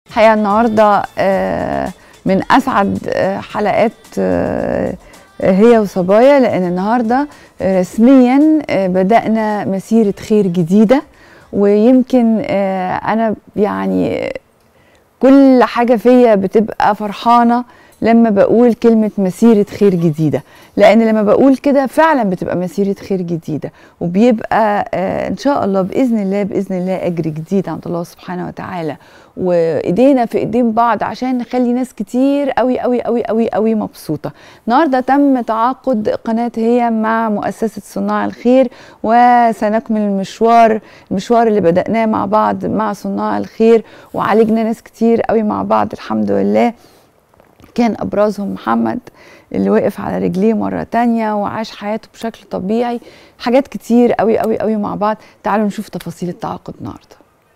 الحقيقه النهارده آه، من اسعد آه، حلقات آه، هي وصبايا لان النهارده رسميا آه، بدانا مسيره خير جديده ويمكن آه، انا يعني كل حاجه فيا بتبقى فرحانه لما بقول كلمة مسيرة خير جديدة لأن لما بقول كده فعلا بتبقى مسيرة خير جديدة وبيبقى آه إن شاء الله بإذن الله بإذن الله أجر جديد عند الله سبحانه وتعالى وإيدينا في إيدين بعض عشان نخلي ناس كتير قوي قوي قوي قوي قوي مبسوطة النهاردة تم تعاقد قناة هي مع مؤسسة صناع الخير وسنكمل المشوار المشوار اللي بدأناه مع بعض مع صناع الخير وعالجنا ناس كتير قوي مع بعض الحمد لله كان ابرزهم محمد اللي وقف على رجليه مره تانية وعاش حياته بشكل طبيعي حاجات كتير قوي قوي قوي مع بعض تعالوا نشوف تفاصيل التعاقد النهارده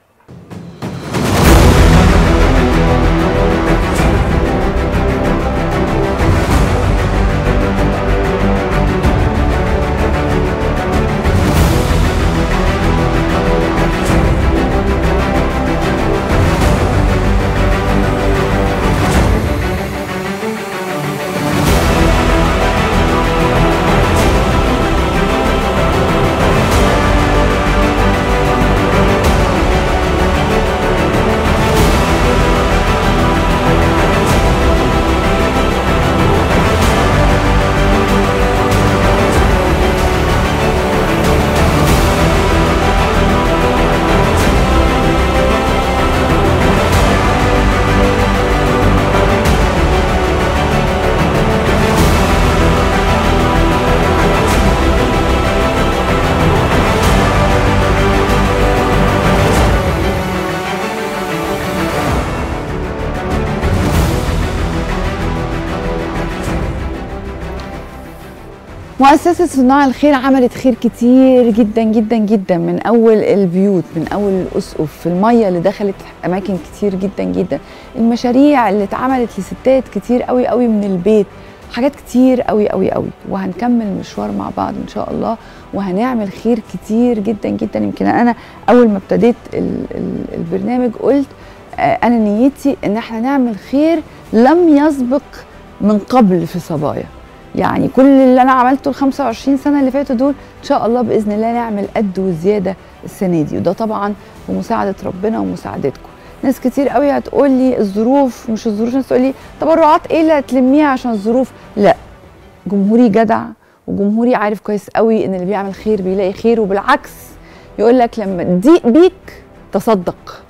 مؤسسة صناع الخير عملت خير كتير جدا جدا جدا من أول البيوت من أول الأسقف المية اللي دخلت أماكن كتير جدا جدا المشاريع اللي اتعملت لستات كتير قوي قوي من البيت حاجات كتير قوي قوي قوي وهنكمل المشوار مع بعض إن شاء الله وهنعمل خير كتير جدا جدا يمكن أنا أول ما ابتديت ال- ال- البرنامج قلت آه، أنا نيتي إن احنا نعمل خير لم يسبق من قبل في صبايا يعني كل اللي انا عملته ال 25 سنه اللي فاتوا دول ان شاء الله باذن الله نعمل قد وزياده السنه دي وده طبعا بمساعده ربنا ومساعدتكم ناس كتير قوي هتقول لي الظروف مش الظروف ناس تقول لي تبرعات ايه اللي هتلميها عشان الظروف لا جمهوري جدع وجمهوري عارف كويس قوي ان اللي بيعمل خير بيلاقي خير وبالعكس يقول لك لما تضيق بيك تصدق